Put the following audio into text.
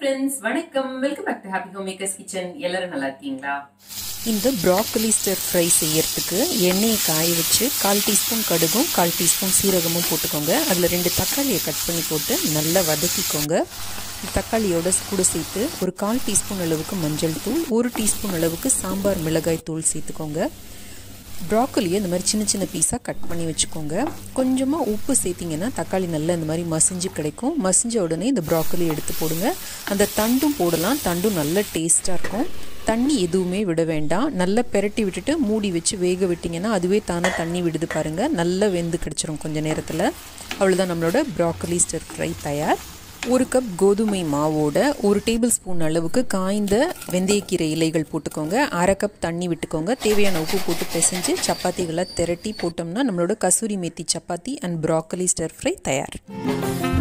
friends வணக்கம் welcome back to happy home makers kitchen எல்லாரும் நல்லா இருக்கீங்களா இந்த ப்ராக்கலி ஸ்டர் ஃப்ரை செய்யறதுக்கு எண்ணெயை காய வச்சு கால் டீஸ்பூன் கடுகும் கால் டீஸ்பூன் சீரகமும் போட்டுக்கோங்க அதில் ரெண்டு தக்காளியை கட் பண்ணி போட்டு நல்லா வதக்கிக்கோங்க தக்காளியோட கூட சேர்த்து ஒரு கால் டீஸ்பூன் அளவுக்கு மஞ்சள் தூள் ஒரு டீஸ்பூன் அளவுக்கு சாம்பார் மிளகாய் தூள் சேர்த்துக்கோங்க ப்ராக்கலியை இந்த மாதிரி சின்ன சின்ன பீஸாக கட் பண்ணி வச்சுக்கோங்க கொஞ்சமாக உப்பு சேர்த்திங்கன்னா தக்காளி நல்லா இந்த மாதிரி மசிஞ்சு கிடைக்கும் மசிஞ்ச உடனே இந்த ப்ராக்கலி எடுத்து போடுங்க அந்த தண்டும் போடலாம் தண்டும் நல்ல டேஸ்ட்டாக இருக்கும் தண்ணி எதுவுமே விட வேண்டாம் நல்லா பெரட்டி விட்டுட்டு மூடி வச்சு வேக விட்டிங்கன்னா அதுவே தானே தண்ணி விடுது பாருங்கள் நல்லா வெந்து கிடச்சிரும் கொஞ்சம் நேரத்தில் அவ்வளோதான் நம்மளோட ப்ராக்கலி ஸ்டர் ஃப்ரை தயார் ஒரு கப் கோதுமை மாவோட ஒரு டேபிள் ஸ்பூன் அளவுக்கு காய்ந்த வெந்தயக்கீரை இலைகள் போட்டுக்கோங்க அரை கப் தண்ணி விட்டுக்கோங்க தேவையான உப்பு போட்டு பிசைஞ்சு சப்பாத்திகளை திரட்டி போட்டோம்னா நம்மளோட kasuri methi chapati and broccoli stir fry தயார்